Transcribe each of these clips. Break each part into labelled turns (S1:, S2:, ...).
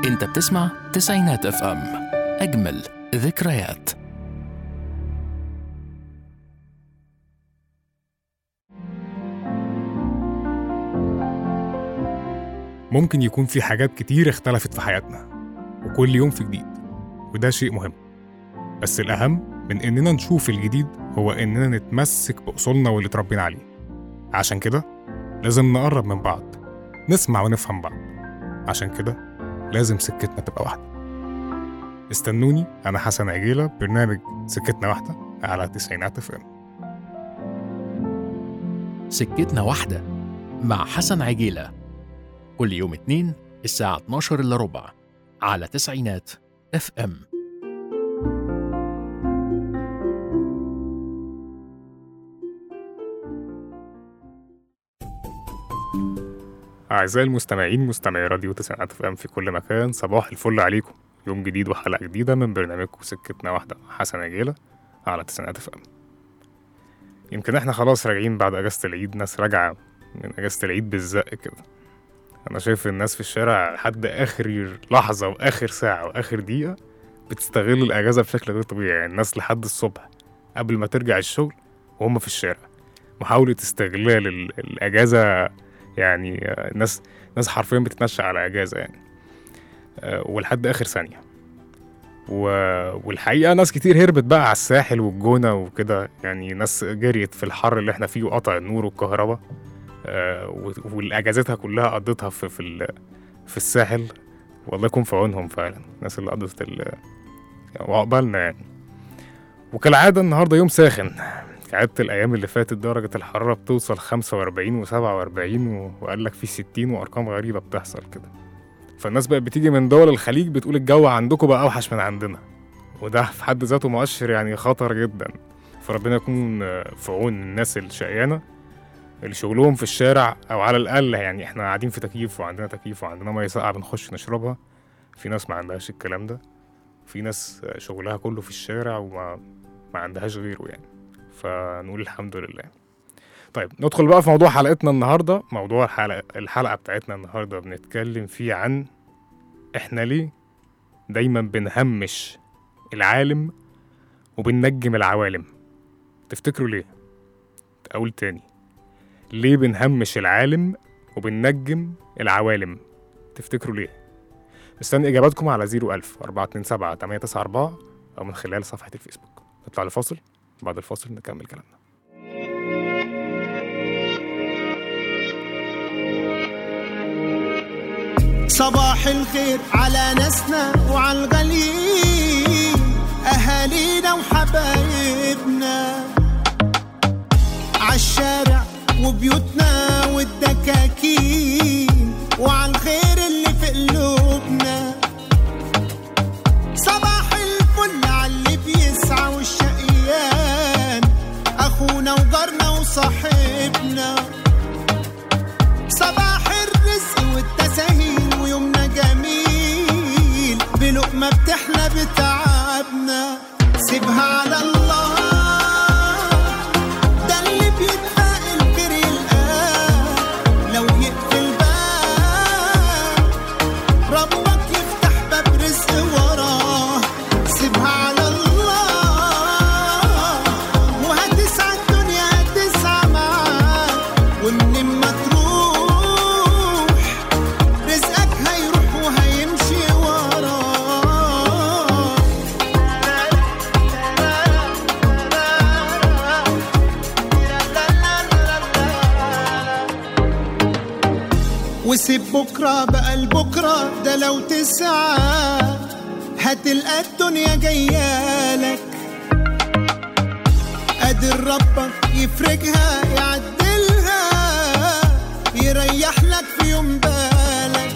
S1: انت بتسمع تسعينات اف ام اجمل ذكريات
S2: ممكن يكون في حاجات كتير اختلفت في حياتنا وكل يوم في جديد وده شيء مهم بس الأهم من إننا نشوف الجديد هو إننا نتمسك بأصولنا واللي اتربينا عليه عشان كده لازم نقرب من بعض نسمع ونفهم بعض عشان كده لازم سكتنا تبقى واحدة استنوني أنا حسن عجيلة برنامج سكتنا واحدة على تسعينات اف ام
S1: سكتنا واحدة مع حسن عجيلة كل يوم اتنين الساعة 12 إلا ربع على تسعينات اف ام
S2: أعزائي المستمعين مستمعي راديو تسعينات اف ام في كل مكان صباح الفل عليكم يوم جديد وحلقة جديدة من برنامجكم سكتنا واحدة مع حسن عجيلة على تسعينات اف ام يمكن احنا خلاص راجعين بعد اجازة العيد ناس راجعة من اجازة العيد بالزق كده انا شايف الناس في الشارع لحد اخر لحظة واخر ساعة واخر دقيقة بتستغل الاجازة بشكل غير طبيعي يعني الناس لحد الصبح قبل ما ترجع الشغل وهم في الشارع محاولة استغلال ال- الاجازة يعني آه، الناس ناس حرفيا بتتمشى على اجازة يعني آه، ولحد اخر ثانية و... والحقيقة ناس كتير هربت بقى على الساحل والجونة وكده يعني ناس جريت في الحر اللي احنا فيه وقطع النور والكهرباء آه، و- والاجازتها كلها قضيتها في في ال- في الساحل والله يكون في عونهم فعلا الناس اللي قضت ال وعقبالنا يعني وكالعادة النهاردة يوم ساخن كعادة الأيام اللي فاتت درجة الحرارة بتوصل 45 و47 وقال لك في 60 وأرقام غريبة بتحصل كده فالناس بقت بتيجي من دول الخليج بتقول الجو عندكم بقى أوحش من عندنا وده في حد ذاته مؤشر يعني خطر جدا فربنا يكون آه، في عون الناس الشقيانة اللي شغلهم في الشارع او على الاقل يعني احنا قاعدين في تكييف وعندنا تكييف وعندنا ميه ساقعه بنخش نشربها في ناس ما عندهاش الكلام ده في ناس شغلها كله في الشارع وما ما عندهاش غيره يعني فنقول الحمد لله طيب ندخل بقى في موضوع حلقتنا النهارده موضوع الحلقه الحلقه بتاعتنا النهارده بنتكلم فيه عن احنا ليه دايما بنهمش العالم وبننجم العوالم تفتكروا ليه اقول تاني ليه بنهمش العالم وبننجم العوالم تفتكروا ليه مستني اجاباتكم على 01000 427 894 او من خلال صفحه الفيسبوك نطلع لفاصل بعد الفاصل نكمل كلامنا
S3: صباح الخير على ناسنا وعلى الغاليين أهالينا وحبايبنا عالشارع وبيوتنا والدكاكين وعلى الخير اللي في قلوبنا صباح الفل على اللي بيسعى والشقيان أخونا وجارنا وصاحبنا صباح الرزق والتساهيل ويومنا جميل بلقمة بتحلى بتعبنا سيبها على الله ده اللي بيتفائل خير يلقاه لو يقفل باب ربك يفتح باب رزق وراه سيبها على الله وهتسعى الدنيا هتسعى معاك ومن ما تروح رزقك هيروح وهيمشي وراه وسيب بكرة بقى لبكرة ده لو تسعى هتلقى الدنيا جايالك قادر ربك يفرجها يعدلها يريح لك في يوم بالك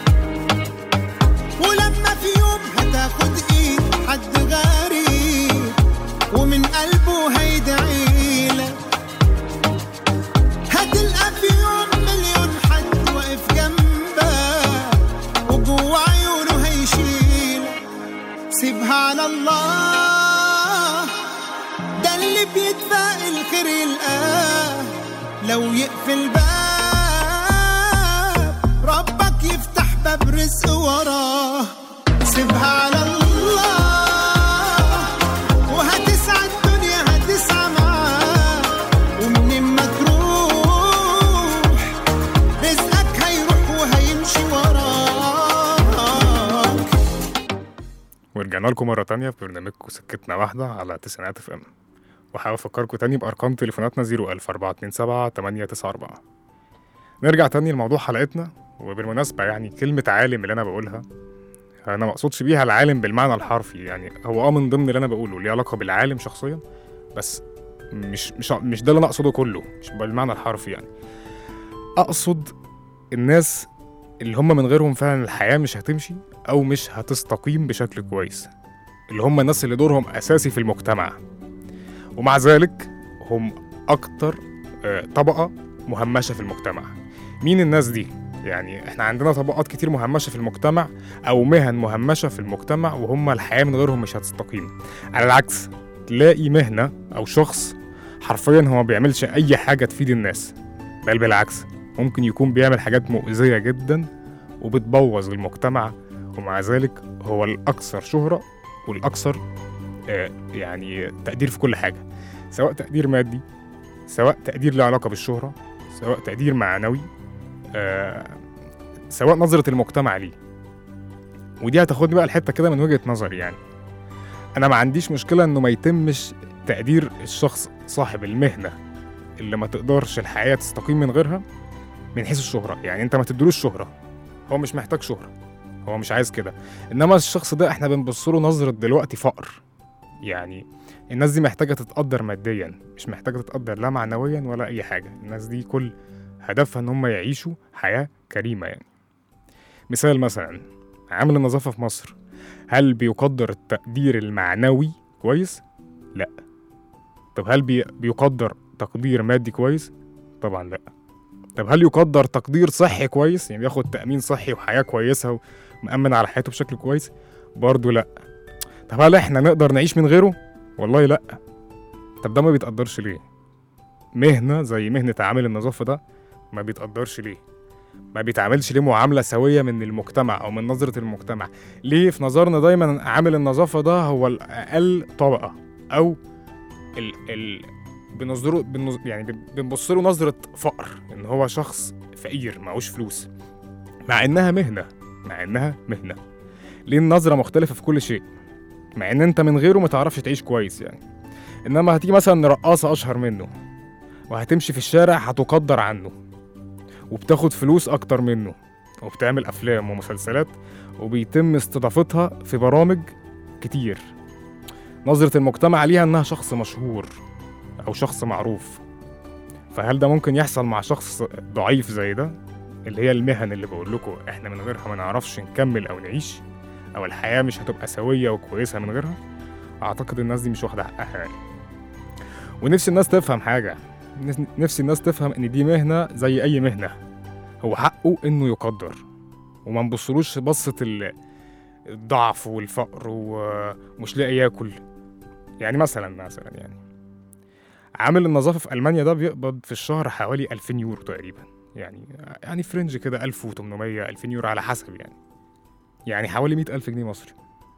S3: ولما في يوم هتاخد ايد حد غريب ومن قلبه هيدعيلك هتلقى في يوم مليون حد واقف جنبك وجوه عيونه هيشيلك سيبها على الله ده اللي بيتفائل خير يلقاه لو يقفل باب ربك يفتح باب رزق وراه
S2: رجعنا لكم مرة تانية في برنامجكم سكتنا واحدة على تسعينات اف ام وحابب أفكركم تاني بأرقام تليفوناتنا 01427 894 نرجع تاني لموضوع حلقتنا وبالمناسبة يعني كلمة عالم اللي أنا بقولها أنا ما أقصدش بيها العالم بالمعنى الحرفي يعني هو أه من ضمن اللي أنا بقوله ليه علاقة بالعالم شخصيا بس مش مش مش ده اللي أنا أقصده كله مش بالمعنى الحرفي يعني أقصد الناس اللي هم من غيرهم فعلا الحياة مش هتمشي أو مش هتستقيم بشكل كويس اللي هم الناس اللي دورهم أساسي في المجتمع ومع ذلك هم أكتر آه، طبقة مهمشة في المجتمع مين الناس دي؟ يعني احنا عندنا طبقات كتير مهمشة في المجتمع أو مهن مهمشة في المجتمع وهم الحياة من غيرهم مش هتستقيم على العكس تلاقي مهنة أو شخص حرفيا هو ما بيعملش أي حاجة تفيد الناس بل بالعكس ممكن يكون بيعمل حاجات مؤذية جدا وبتبوظ المجتمع ومع ذلك هو الأكثر شهرة والأكثر آه، يعني تقدير في كل حاجة سواء تقدير مادي سواء تقدير له علاقة بالشهرة سواء تقدير معنوي آه، سواء نظرة المجتمع ليه ودي هتاخدني بقى الحتة كده من وجهة نظري يعني أنا ما عنديش مشكلة إنه ما يتمش تقدير الشخص صاحب المهنة اللي ما تقدرش الحياة تستقيم من غيرها من حيث الشهرة يعني أنت ما تدلوش شهرة هو مش محتاج شهرة هو مش عايز كده انما الشخص ده احنا بنبص له نظره دلوقتي فقر يعني الناس دي محتاجه تتقدر ماديا مش محتاجه تتقدر لا معنويا ولا اي حاجه الناس دي كل هدفها ان هم يعيشوا حياه كريمه يعني مثال مثلا عامل النظافه في مصر هل بيقدر التقدير المعنوي كويس لا طب هل بي بيقدر تقدير مادي كويس طبعا لا طب هل يقدر تقدير صحي كويس يعني بياخد تأمين صحي وحياة كويسة ومأمن على حياته بشكل كويس برضه لا طب هل احنا نقدر نعيش من غيره والله لا طب ده ما بيتقدرش ليه مهنة زي مهنة عامل النظافة ده ما بيتقدرش ليه ما بيتعاملش ليه معاملة سوية من المجتمع أو من نظرة المجتمع ليه في نظرنا دايما عامل النظافة ده هو الأقل طبقة أو ال ال بنظره بنظ... يعني بن- بنبص له نظرة فقر إن هو شخص فقير معهوش فلوس مع إنها مهنة مع إنها مهنة ليه النظرة مختلفة في كل شيء مع إن أنت من غيره ما تعرفش تعيش كويس يعني إنما هتيجي مثلا رقاصة أشهر منه وهتمشي في الشارع هتقدر عنه وبتاخد فلوس أكتر منه وبتعمل أفلام ومسلسلات وبيتم استضافتها في برامج كتير نظرة المجتمع ليها إنها شخص مشهور أو شخص معروف فهل ده ممكن يحصل مع شخص ضعيف زي ده اللي هي المهن اللي بقول لكم احنا من غيرها ما نعرفش نكمل او نعيش او الحياه مش هتبقى سويه وكويسه من غيرها اعتقد الناس دي مش واخده حقها يعني ونفسي الناس تفهم حاجه نس- نفسي الناس تفهم ان دي مهنه زي اي مهنه هو حقه انه يقدر وما نبصلوش بصه ال- الضعف والفقر و- ومش لاقي ياكل يعني مثلا مثلا يعني عامل النظافه في المانيا ده بيقبض في الشهر حوالي 2000 يورو تقريبا يعني يعني فرنج كده 1800 2000 يورو على حسب يعني يعني حوالي 100000 جنيه مصري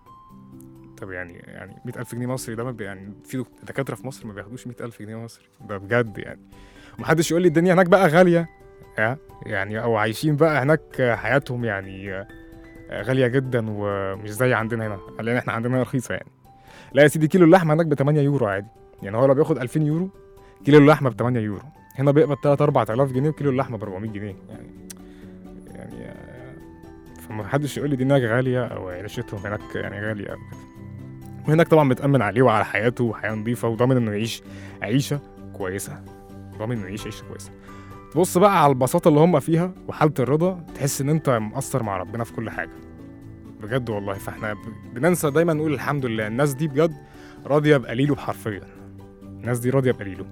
S2: طب يعني يعني 100000 جنيه مصري ده ما بي- يعني في دكاتره في مصر ما بياخدوش 100000 جنيه مصري ده بجد يعني ومحدش يقول لي الدنيا هناك بقى غاليه ها؟ يعني او عايشين بقى هناك حياتهم يعني غاليه جدا ومش زي عندنا هنا لان احنا عندنا رخيصه يعني لا يا سيدي كيلو اللحمه هناك ب 8 يورو عادي يعني هو لو بياخد 2000 يورو كيلو اللحمه ب 8 يورو هنا بيقبض 3 4000 جنيه وكيلو اللحمه ب 400 جنيه يعني يعني آه، فما حدش يقول لي دي هناك غاليه او عيشتهم هناك يعني غاليه او كده وهناك طبعا متامن عليه وعلى حياته وحياه نظيفه وضامن انه يعيش عيشه كويسه ضامن انه يعيش عيشه كويسه تبص بقى على البساطه اللي هم فيها وحاله الرضا تحس ان انت مقصر مع ربنا في كل حاجه بجد والله فاحنا ب- بننسى دايما نقول الحمد لله الناس دي بجد راضيه بقليله حرفيا الناس دي راضيه بقليله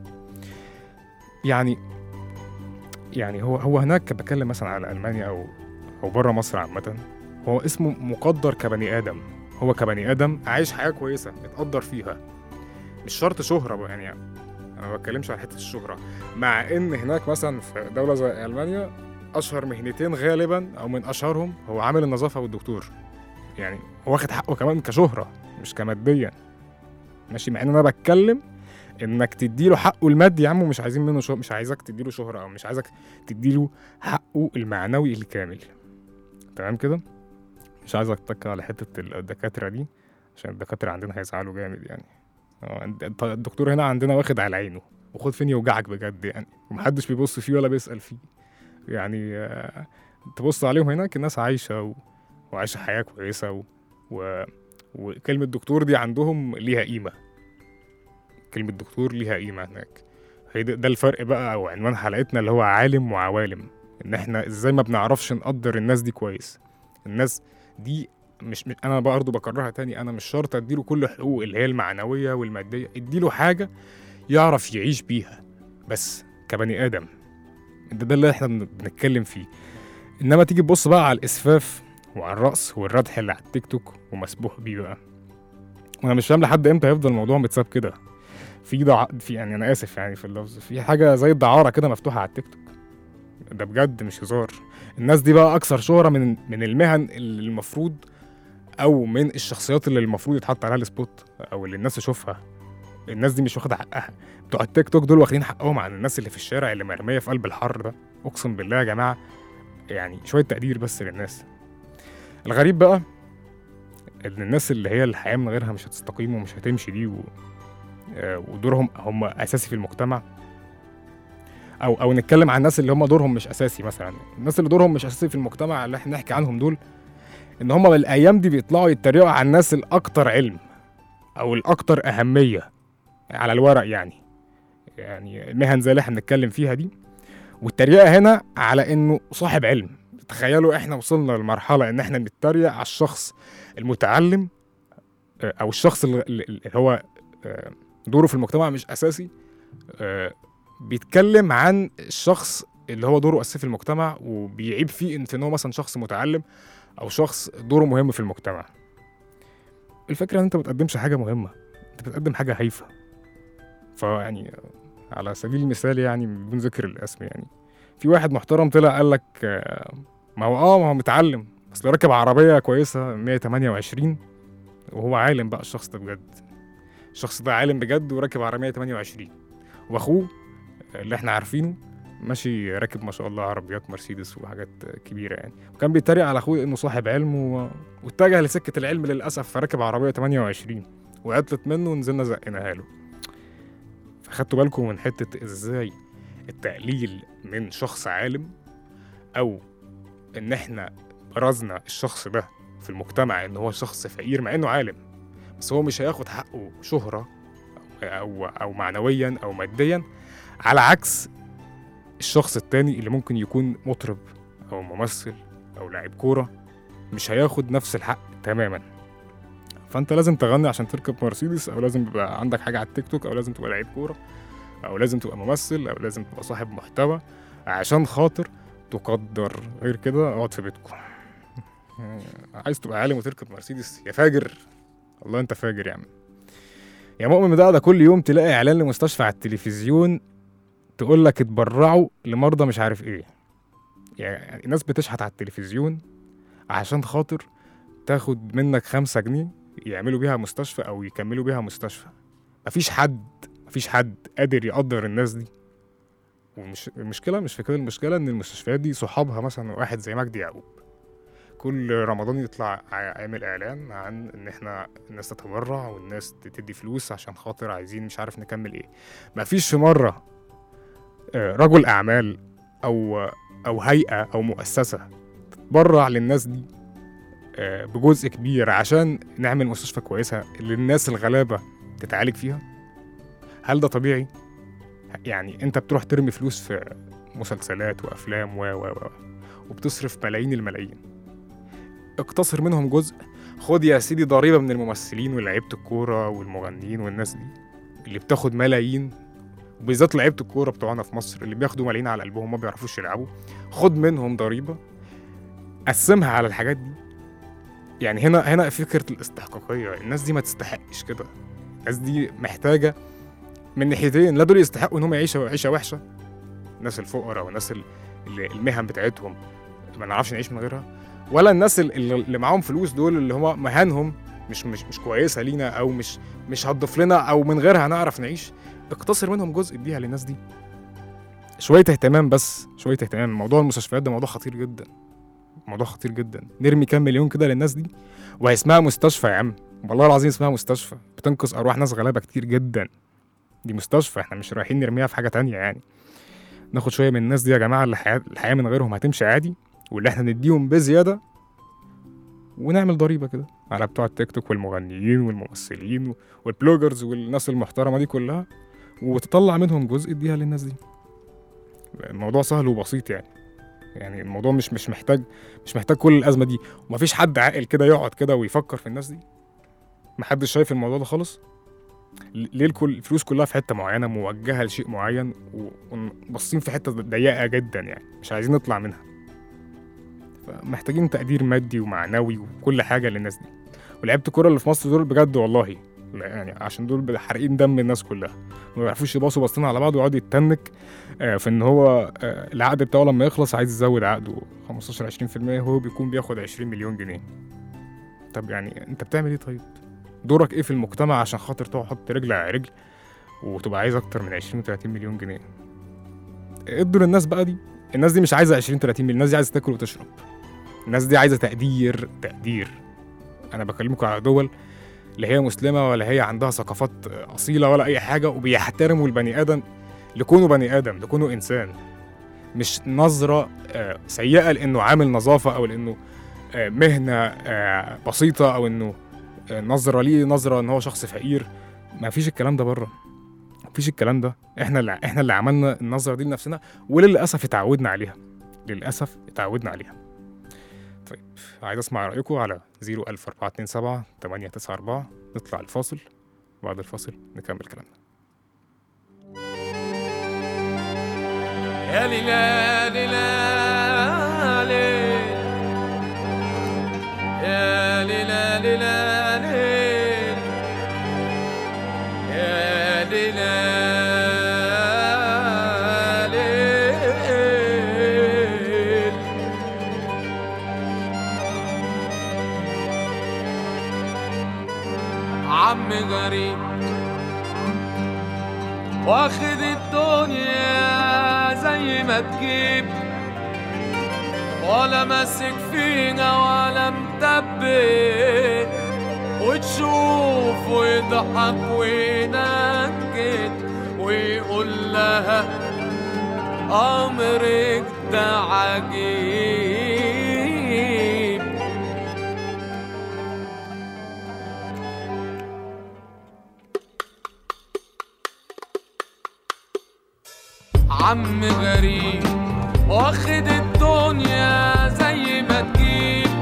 S2: يعني يعني هو هو هناك بتكلم مثلا على المانيا او او بره مصر عامه هو اسمه مقدر كبني ادم هو كبني ادم عايش حياه كويسه اتقدر فيها مش شرط شهره بقى يعني انا ما بتكلمش على حته الشهره مع ان هناك مثلا في دوله زي المانيا اشهر مهنتين غالبا او من اشهرهم هو عامل النظافه والدكتور يعني هو واخد حقه كمان كشهره مش كماديا ماشي مع ان انا بتكلم انك تديله حقه المادي يا عم ومش عايزين منه شو... مش عايزك تديله شهرة او مش عايزك تديله حقه المعنوي الكامل تمام كده مش عايز اتك على حتة الدكاترة دي عشان الدكاتره عندنا هيزعلوا جامد يعني اه الد- الدكتور هنا عندنا واخد على عينه وخد فين يوجعك بجد يعني ومحدش بيبص فيه ولا بيسأل فيه يعني آه، تبص عليهم هناك الناس عايشة و... وعايشة حياة كويسة و... و... وكلمة دكتور دي عندهم ليها قيمة كلمة دكتور ليها قيمة هناك هي ده, ده الفرق بقى أو عنوان حلقتنا اللي هو عالم وعوالم إن إحنا إزاي ما بنعرفش نقدر الناس دي كويس الناس دي مش مش- أنا برضه بكررها تاني أنا مش شرط أديله كل حقوق اللي هي المعنوية والمادية اديله حاجة يعرف يعيش بيها بس كبني آدم ده ده اللي إحنا بن- بنتكلم فيه إنما تيجي تبص بقى على الإسفاف وعلى الرقص والردح اللي على التيك توك ومسبوح بيه بقى وانا مش فاهم لحد امتى هيفضل الموضوع متساب كده في دع... في يعني انا اسف يعني في اللفظ في حاجه زي الدعاره كده مفتوحه على التيك توك ده بجد مش هزار الناس دي بقى اكثر شهره من من المهن اللي المفروض او من الشخصيات اللي المفروض يتحط عليها السبوت او اللي الناس تشوفها الناس دي مش واخده حقها بتوع التيك توك دول واخدين حقهم عن الناس اللي في الشارع اللي مرميه في قلب الحر ده اقسم بالله يا جماعه يعني شويه تقدير بس للناس الغريب بقى ان الناس اللي هي الحياه من غيرها مش هتستقيم ومش هتمشي دي و... آه، ودورهم هم اساسي في المجتمع او او نتكلم عن الناس اللي هم دورهم مش اساسي مثلا الناس اللي دورهم مش اساسي في المجتمع اللي احنا نحكي عنهم دول ان هم الايام دي بيطلعوا يتريقوا على الناس الاكثر علم او الاكثر اهميه على الورق يعني يعني المهن زي اللي احنا بنتكلم فيها دي والتريقه هنا على انه صاحب علم تخيلوا احنا وصلنا لمرحله ان احنا بنتريق على الشخص المتعلم آه، او الشخص اللي اللي هو آه، دوره في المجتمع مش اساسي آه، بيتكلم عن الشخص اللي هو دوره اساسي في المجتمع وبيعيب فيه ان إن هو مثلا شخص متعلم او شخص دوره مهم في المجتمع الفكره ان انت ما بتقدمش حاجه مهمه انت بتقدم حاجه هايفه فيعني على سبيل المثال يعني بدون ذكر الاسم يعني في واحد محترم طلع قال لك آه، ما هو اه ما هو متعلم اصل راكب عربيه كويسه 128 وهو عالم بقى الشخص ده بجد الشخص ده عالم بجد وراكب عربيه 128 واخوه اللي احنا عارفينه ماشي راكب ما شاء الله عربيات مرسيدس وحاجات كبيره يعني وكان بيتريق على اخوه انه صاحب علم و... واتجه لسكه العلم للاسف فراكب عربيه 28 وعطلت منه ونزلنا زقناها له فخدتوا بالكم من حته ازاي التقليل من شخص عالم او ان احنا برزنا الشخص ده في المجتمع ان هو شخص فقير مع انه عالم بس هو مش هياخد حقه شهرة او او معنويا او ماديا على عكس الشخص التاني اللي ممكن يكون مطرب او ممثل او لاعب كورة مش هياخد نفس الحق تماما فانت لازم تغني عشان تركب مرسيدس او لازم يبقى عندك حاجة على التيك توك او لازم تبقى لعيب كورة او لازم تبقى ممثل او لازم تبقى صاحب محتوى عشان خاطر تقدر غير كده اقعد في بيتكم عايز تبقى عالم وتركب مرسيدس يا فاجر والله انت فاجر يا عم يا مؤمن ده ده كل يوم تلاقي اعلان لمستشفى على التلفزيون تقول لك اتبرعوا لمرضى مش عارف ايه يعني الناس بتشحت على التلفزيون عشان خاطر تاخد منك خمسة جنيه يعملوا بيها مستشفى او يكملوا بيها مستشفى مفيش حد مفيش حد قادر يقدر الناس دي ومش المشكلة مش في كده المشكلة إن المستشفيات دي صحابها مثلا واحد زي مجدي يعقوب كل رمضان يطلع ع- يعمل إعلان عن إن إحنا الناس تتبرع والناس تدي فلوس عشان خاطر عايزين مش عارف نكمل إيه مفيش في مرة آه، رجل أعمال أو أو هيئة أو مؤسسة تتبرع للناس دي آه، بجزء كبير عشان نعمل مستشفى كويسة للناس الغلابة تتعالج فيها هل ده طبيعي؟ يعني انت بتروح ترمي فلوس في مسلسلات وافلام و و و وبتصرف ملايين الملايين اقتصر منهم جزء خد يا سيدي ضريبه من الممثلين ولاعيبه الكوره والمغنيين والناس دي اللي بتاخد ملايين وبالذات لعيبه الكوره بتوعنا في مصر اللي بياخدوا ملايين على قلبهم ما بيعرفوش يلعبوا خد منهم ضريبه قسمها على الحاجات دي يعني هنا هنا فكره الاستحقاقيه الناس دي ما تستحقش كده الناس دي محتاجه من ناحيتين لا دول يستحقوا ان هم يعيشوا عيشه وحشه الناس الفقراء والناس ال- اللي المهن بتاعتهم ما نعرفش نعيش من غيرها ولا الناس ال- اللي اللي معاهم فلوس دول اللي هم مهنهم مش مش مش كويسه لينا او مش مش هتضيف لنا او من غيرها هنعرف نعيش اقتصر منهم جزء اديها للناس دي شويه اهتمام بس شويه اهتمام موضوع المستشفيات ده موضوع خطير جدا موضوع خطير جدا نرمي كام مليون كده للناس دي وهي اسمها مستشفى يا عم والله العظيم اسمها مستشفى بتنقذ ارواح ناس غلابه كتير جدا دي مستشفى احنا مش رايحين نرميها في حاجه تانية يعني ناخد شويه من الناس دي يا جماعه اللي الحياه الحياه من غيرهم هتمشي عادي واللي احنا نديهم بزياده ونعمل ضريبه كده على بتوع التيك توك والمغنيين والممثلين و- والبلوجرز والناس المحترمه دي كلها وتطلع منهم جزء اديها للناس دي الموضوع سهل وبسيط يعني يعني الموضوع مش مش محتاج مش محتاج كل الازمه دي ومفيش حد عاقل كده يقعد كده ويفكر في الناس دي محدش شايف الموضوع ده خالص ل- ليه الكل الفلوس كلها في حته معينه موجهه لشيء معين و- وباصين في حته ضيقه جدا يعني مش عايزين نطلع منها فمحتاجين تقدير مادي ومعنوي وكل حاجه للناس دي ولعيبه الكوره اللي في مصر دول بجد والله لا يعني عشان دول حارقين دم الناس كلها ما بيعرفوش يباصوا باصين على بعض ويقعد يتنك آه، في ان هو آه، العقد بتاعه لما يخلص عايز يزود عقده 15 20% هو بيكون بياخد 20 مليون جنيه طب يعني انت بتعمل ايه طيب دورك ايه في المجتمع عشان خاطر تقعد تحط رجل على رجل وتبقى عايز اكتر من 20 30 مليون جنيه ادوا للناس بقى دي الناس دي مش عايزه 20 30 مليون الناس دي عايزه تاكل وتشرب الناس دي عايزه تقدير تقدير انا بكلمكم على دول لا هي مسلمه ولا هي عندها ثقافات اصيله ولا اي حاجه وبيحترموا البني ادم لكونه بني ادم لكونه انسان مش نظره آه، سيئه لانه عامل نظافه او لانه آه، مهنه آه، بسيطه او انه آه، نظره ليه نظره ان هو شخص فقير ما فيش الكلام ده بره مفيش الكلام ده احنا اللي احنا اللي عملنا النظره دي لنفسنا وللاسف اتعودنا عليها للاسف اتعودنا عليها طيب عايز اسمع رايكم على 01427 894 نطلع الفاصل بعد الفاصل نكمل كلامنا
S4: يا ليلا ليلا ليل يا ليلا ليلا ليل يا ليلا ليل عم غريب واخد الدنيا زي ما تجيب ولا ماسك فينا ولا مدبر وتشوف ويضحك وينكد ويقول لها أمرك ده عجيب عم غريب واخد الدنيا زي ما تجيب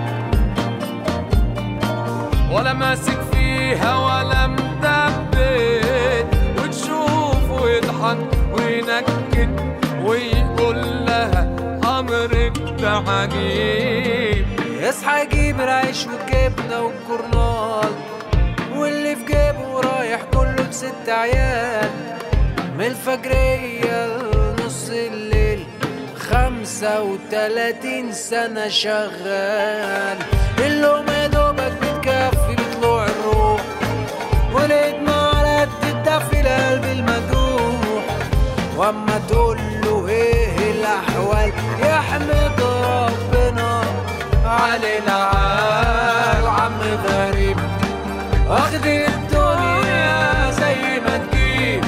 S4: ولا ماسك فيها ولا مدبت وتشوف ويضحك وينكد ويقول لها امرك ده عجيب
S5: اصحى جيب العيش والجبنة والجورنال واللي في جيبه رايح كله بست عيال من الفجرية لنص الليل خمسة وتلاتين سنة شغال اللقمة يا دوبك بتكفي بطلوع الروح والإدمة على قد الدفي القلب المجروح واما تقول له ايه الاحوال يحمد ربنا على العال عم غريب واخد الدنيا زي ما تجيب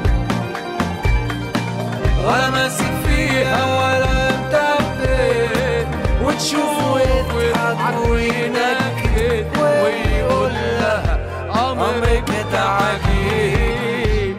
S5: ولا ماسك فيها ولا مدبر وتشوف ويضحك وينكد ويقول لها امرك ده عجيب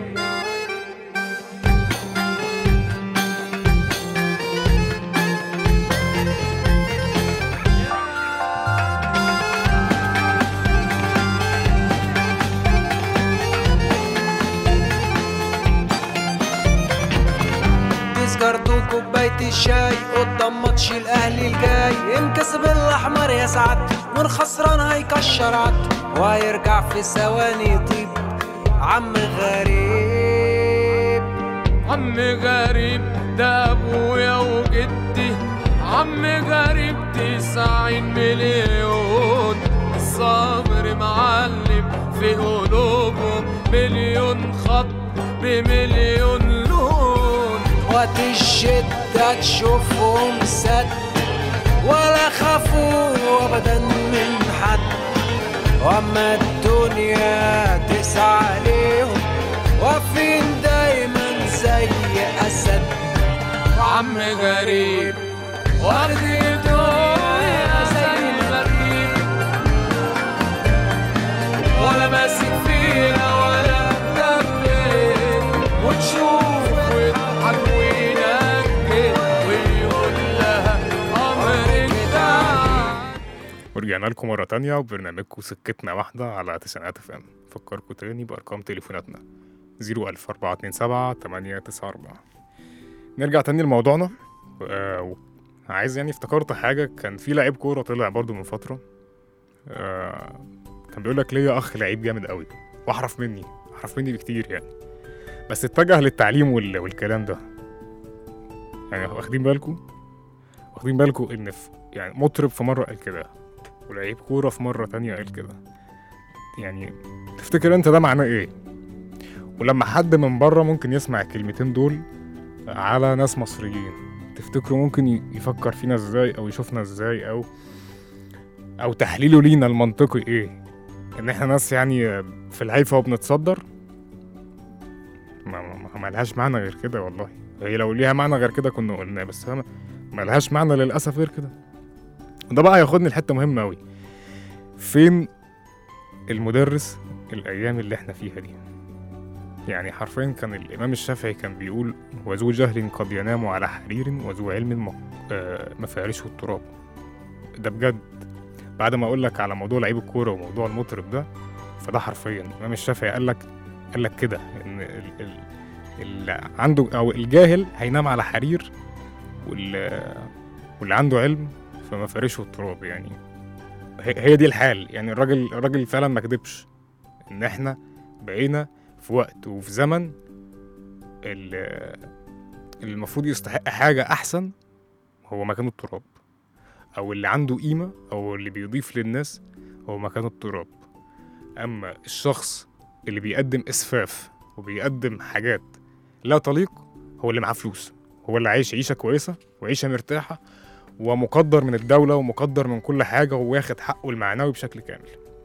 S5: تذكرتوا كوباية الشاي قدام ماتش الاهلي الجاي انكسب الاحمر يا سعادتي والخسران هيكشر عدو وهيرجع في ثواني يطيب عم غريب
S4: عم غريب ده ابويا وجدي عم غريب تسعين مليون الصبر معلم في قلوبهم مليون خط بمليون لون
S5: وقت الشدة تشوفهم سد ولا خافوا ابدا من حد واما الدنيا الدنيا تقسى عليهم واقفين دايما زي أسد
S4: عم غريب واخد الدنيا زي المريب ولا ماسك فيها ولا مدبر وتشوف ويضحك وينكد ويقول لها أمرك تعال
S2: ورجعنا لكم مرة تانية وبرنامجكم سكتنا واحدة على تسعينات اف ام فكركم تاني بأرقام تليفوناتنا زيرو ألف أربعة اتنين سبعة تمانية تسعة أربعة نرجع تاني لموضوعنا آه، و- عايز يعني افتكرت حاجة كان في لعيب كورة طلع برضو من فترة آه، كان بيقول لك ليا أخ لعيب جامد قوي وأحرف مني أحرف مني بكتير يعني بس اتجه للتعليم وال... والكلام ده يعني واخدين بالكم واخدين بالكم إن في يعني مطرب في مرة قال كده ولعيب كورة في مرة تانية قال كده يعني تفتكر انت ده معناه ايه ولما حد من بره ممكن يسمع الكلمتين دول على ناس مصريين تفتكروا ممكن ي- يفكر فينا ازاي او يشوفنا ازاي او او تحليله لينا المنطقي ايه ان احنا ناس يعني في الهيفا وبنتصدر ما, ما, ما لهاش معنى غير كده والله هي لو ليها معنى غير كده كنا قلناه بس هي ما- ما لهاش معنى للاسف غير كده وده بقى هياخدني لحته مهمه قوي فين المدرس الايام اللي احنا فيها دي يعني حرفيا كان الامام الشافعي كان بيقول وذو جهل قد ينام على حرير وذو علم م- آه، مفارشه التراب ده بجد بعد ما اقول لك على موضوع لعيب الكوره وموضوع المطرب ده فده حرفيا الامام الشافعي قال لك قال لك كده ان ال ال اللي عنده او الجاهل هينام على حرير وال واللي عنده علم فمفارشه التراب يعني هي هي دي الحال يعني الراجل الراجل فعلا ما كدبش ان احنا بقينا في وقت وفي زمن ال- اللي المفروض يستحق حاجة أحسن هو مكان التراب أو اللي عنده قيمة أو اللي بيضيف للناس هو مكان التراب أما الشخص اللي بيقدم إسفاف وبيقدم حاجات لا تليق هو اللي معاه فلوس هو اللي عايش عيشة كويسة وعيشة مرتاحة ومقدر من الدولة ومقدر من كل حاجة وواخد حقه المعنوي بشكل كامل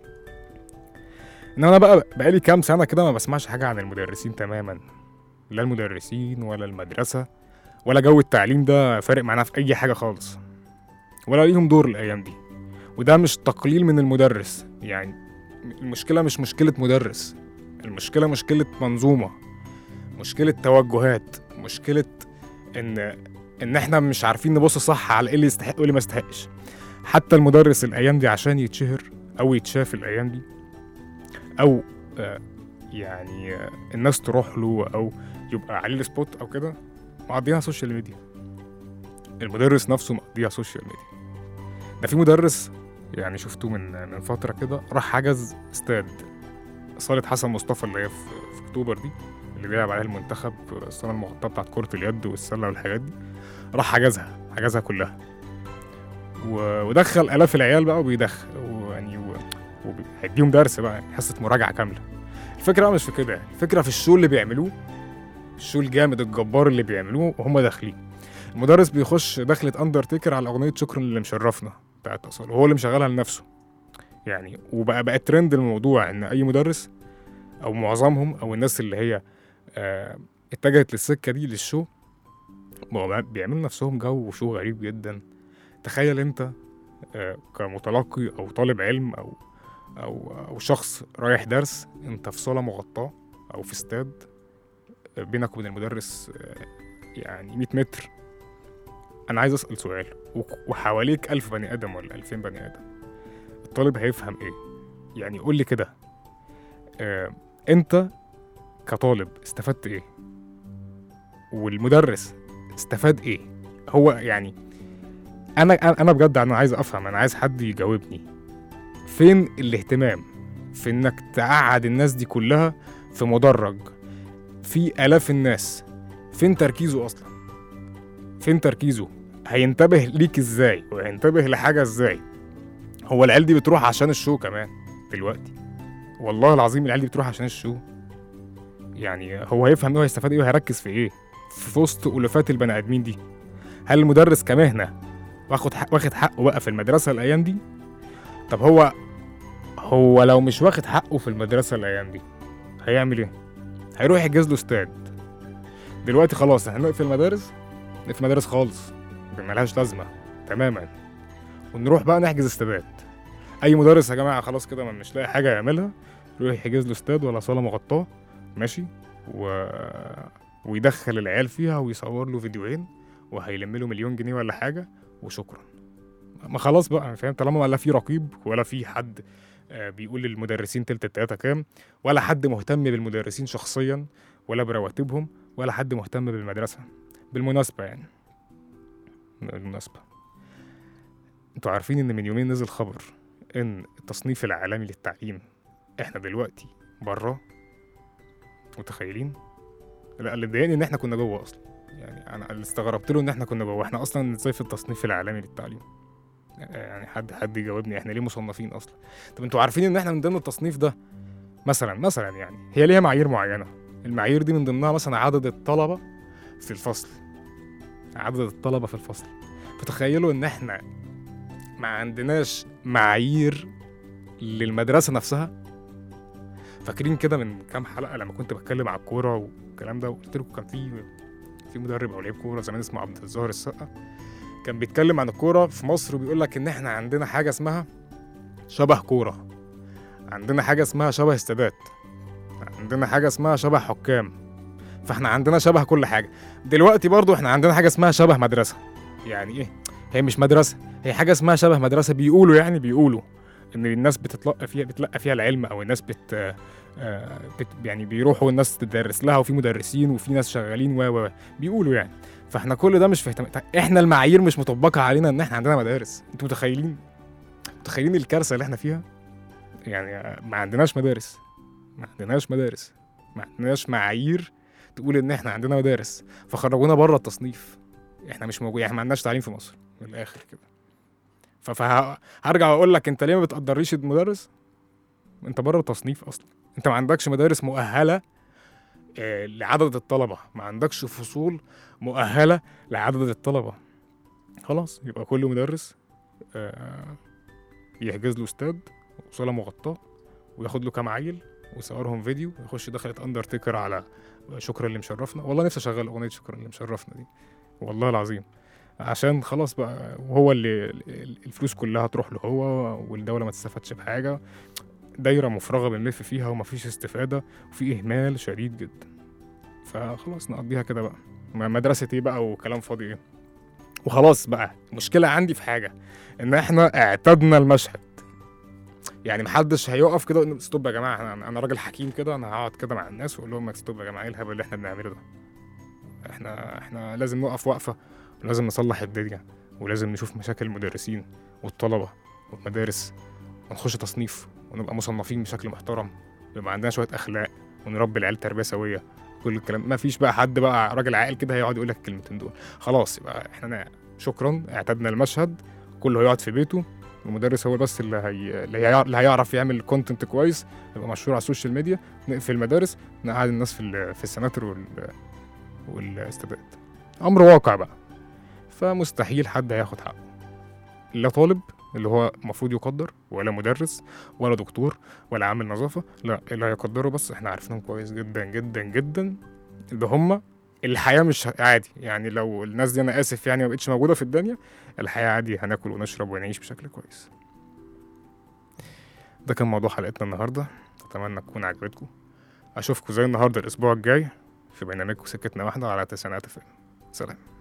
S2: انما انا بقى بقالي كام سنة كده ما بسمعش حاجة عن المدرسين تماما لا المدرسين ولا المدرسة ولا جو التعليم ده فارق معانا في أي حاجة خالص ولا ليهم دور الأيام دي وده مش تقليل من المدرس يعني المشكلة مش مشكلة مدرس المشكلة مشكلة منظومة مشكلة توجهات مشكلة إن إن إحنا مش عارفين نبص صح على إيه اللي يستحق وإيه اللي ما يستحقش حتى المدرس الأيام دي عشان يتشهر أو يتشاف الأيام دي أو آه، يعني آه، الناس تروح له أو يبقى عليه السبوت أو كده مقضيها سوشيال ميديا المدرس نفسه مقضيها سوشيال ميديا ده في مدرس يعني شفته من من فترة كده راح حجز استاد صالة حسن مصطفى اللي هي في, في أكتوبر دي اللي بيلعب عليها المنتخب السنة المغطاة بتاعت كرة اليد والسلة والحاجات دي راح حجزها حجزها كلها و- ودخل آلاف العيال بقى وبيدخل ويعني و- وهيديهم درس بقى حصة مراجعة كاملة الفكرة بقى مش في كده الفكرة في الشو اللي بيعملوه الشو الجامد الجبار اللي بيعملوه وهم داخلين المدرس بيخش دخلة اندرتيكر على اغنية شكرا اللي مشرفنا بتاعت اصل وهو اللي مشغلها لنفسه يعني وبقى بقى ترند الموضوع ان اي مدرس او معظمهم او الناس اللي هي آه اتجهت للسكة دي للشو بقوا بيعملوا نفسهم جو وشو غريب جدا تخيل انت آه كمتلقي او طالب علم او او او شخص رايح درس انت في صالة مغطاة او في استاد آه، بينك وبين المدرس آه، يعني 100 متر انا عايز اسال سؤال وك- وحواليك ألف بني ادم ولا 2000 بني ادم الطالب هيفهم ايه يعني قول لي كده آه، انت كطالب استفدت ايه والمدرس استفاد ايه هو يعني انا انا بجد انا عايز افهم انا عايز حد يجاوبني فين الاهتمام في انك تقعد الناس دي كلها في مدرج في الاف الناس فين تركيزه اصلا فين تركيزه هينتبه ليك ازاي وهينتبه لحاجه ازاي هو العيال دي بتروح عشان الشو كمان دلوقتي والله العظيم العيال دي بتروح عشان الشو يعني هو هيفهم ايه وهيستفاد ايه وهيركز في ايه في وسط الوفات البني ادمين دي هل المدرس كمهنه واخد حق واخد حقه بقى في المدرسه الايام دي طب هو هو لو مش واخد حقه في المدرسة الأيام دي هيعمل إيه؟ هيروح يحجز له استاد دلوقتي خلاص احنا نقفل المدارس نقفل المدارس خالص ملهاش لازمة تماما ونروح بقى نحجز استادات أي مدرس يا جماعة خلاص كده ما مش لاقي حاجة يعملها يروح يحجز له استاد ولا صالة مغطاة ماشي و... ويدخل العيال فيها ويصور له فيديوهين وهيلم له مليون جنيه ولا حاجة وشكرا ما خلاص بقى فاهم طالما لا في رقيب ولا في حد آه، بيقول للمدرسين تلت التلاتة كام ولا حد مهتم بالمدرسين شخصيا ولا برواتبهم ولا حد مهتم بالمدرسة بالمناسبة يعني بالمناسبة انتوا عارفين ان من يومين نزل خبر ان التصنيف العالمي للتعليم احنا دلوقتي بره متخيلين لا اللي مضايقني ان احنا كنا جوه اصلا يعني انا اللي استغربت له ان احنا كنا جوه احنا اصلا ازاي في التصنيف العالمي للتعليم يعني حد حد يجاوبني احنا ليه مصنفين اصلا طب انتوا عارفين ان احنا من ضمن التصنيف ده مثلا مثلا يعني هي ليها معايير معينه المعايير دي من ضمنها مثلا عدد الطلبه في الفصل عدد الطلبه في الفصل فتخيلوا ان احنا ما عندناش معايير للمدرسه نفسها فاكرين كده من كام حلقه لما كنت بتكلم على الكوره والكلام ده وقلت لكم كان في في مدرب او لعيب كوره زمان اسمه عبد الظاهر السقا كان بيتكلم عن الكوره في مصر وبيقول لك ان احنا عندنا حاجه اسمها شبه كوره عندنا حاجه اسمها شبه استادات عندنا حاجه اسمها شبه حكام فاحنا عندنا شبه كل حاجه دلوقتي برضو احنا عندنا حاجه اسمها شبه مدرسه يعني ايه هي مش مدرسه هي حاجه اسمها شبه مدرسه بيقولوا يعني بيقولوا ان الناس بتتلقى فيها بتلقى فيها العلم او الناس بت, آه، بت يعني بيروحوا الناس تدرس لها وفي مدرسين وفي ناس شغالين و و بيقولوا يعني فاحنا كل ده مش في اهتمام احنا المعايير مش مطبقه علينا ان احنا عندنا مدارس انتوا متخيلين متخيلين الكارثه اللي احنا فيها يعني آه، ما عندناش مدارس ما عندناش مدارس ما عندناش معايير تقول ان احنا عندنا مدارس فخرجونا بره التصنيف احنا مش موجود احنا ما عندناش تعليم في مصر من الاخر كده ف- فهرجع واقول لك انت ليه ما بتقدريش المدرس انت بره التصنيف اصلا انت ما عندكش مدارس مؤهله آه، لعدد الطلبه ما عندكش فصول مؤهله لعدد الطلبه خلاص يبقى كل مدرس آه، يحجز له استاد وصاله مغطاه وياخد له كام عيل ويصورهم فيديو ويخش دخلة اندرتيكر على شكرا اللي مشرفنا والله نفسي اشغل اغنيه شكرا اللي مشرفنا دي والله العظيم عشان خلاص بقى وهو اللي الفلوس كلها تروح له هو والدوله ما تستفادش بحاجه دايره مفرغه بنلف فيها ومفيش استفاده وفي اهمال شديد جدا فخلاص نقضيها كده بقى ما مدرسه ايه بقى وكلام فاضي ايه وخلاص بقى المشكله عندي في حاجه ان احنا اعتدنا المشهد يعني محدش هيقف كده ويقول ستوب يا جماعه انا انا راجل حكيم كده انا هقعد كده مع الناس واقول لهم ستوب يا جماعه ايه الهبل اللي احنا بنعمله ده احنا احنا لازم نقف وقفه ولازم نصلح الدنيا ولازم نشوف مشاكل المدرسين والطلبه والمدارس ونخش تصنيف ونبقى مصنفين بشكل محترم يبقى عندنا شويه اخلاق ونربي العيال تربيه سويه كل الكلام ما فيش بقى حد بقى راجل عاقل كده هيقعد يقول لك الكلمتين دول خلاص يبقى احنا شكرا اعتدنا المشهد كله هيقعد في بيته المدرس هو بس اللي هي... اللي, هي... اللي هيعرف يعمل كونتنت كويس يبقى مشهور على السوشيال ميديا نقفل المدارس نقعد الناس في ال... في السناتر وال... والاستادات امر واقع بقى فمستحيل حد هياخد حقه لا طالب اللي هو المفروض يقدر ولا مدرس ولا دكتور ولا عامل نظافه لا اللي هيقدروا بس احنا عارفينهم كويس جدا جدا جدا اللي هم الحياه مش عادي يعني لو الناس دي انا اسف يعني ما بقتش موجوده في الدنيا الحياه عادي هناكل ونشرب ونعيش بشكل كويس ده كان موضوع حلقتنا النهارده اتمنى تكون عجبتكم اشوفكم زي النهارده الاسبوع الجاي في برنامجكم سكتنا واحده على تسعينات فيلم سلام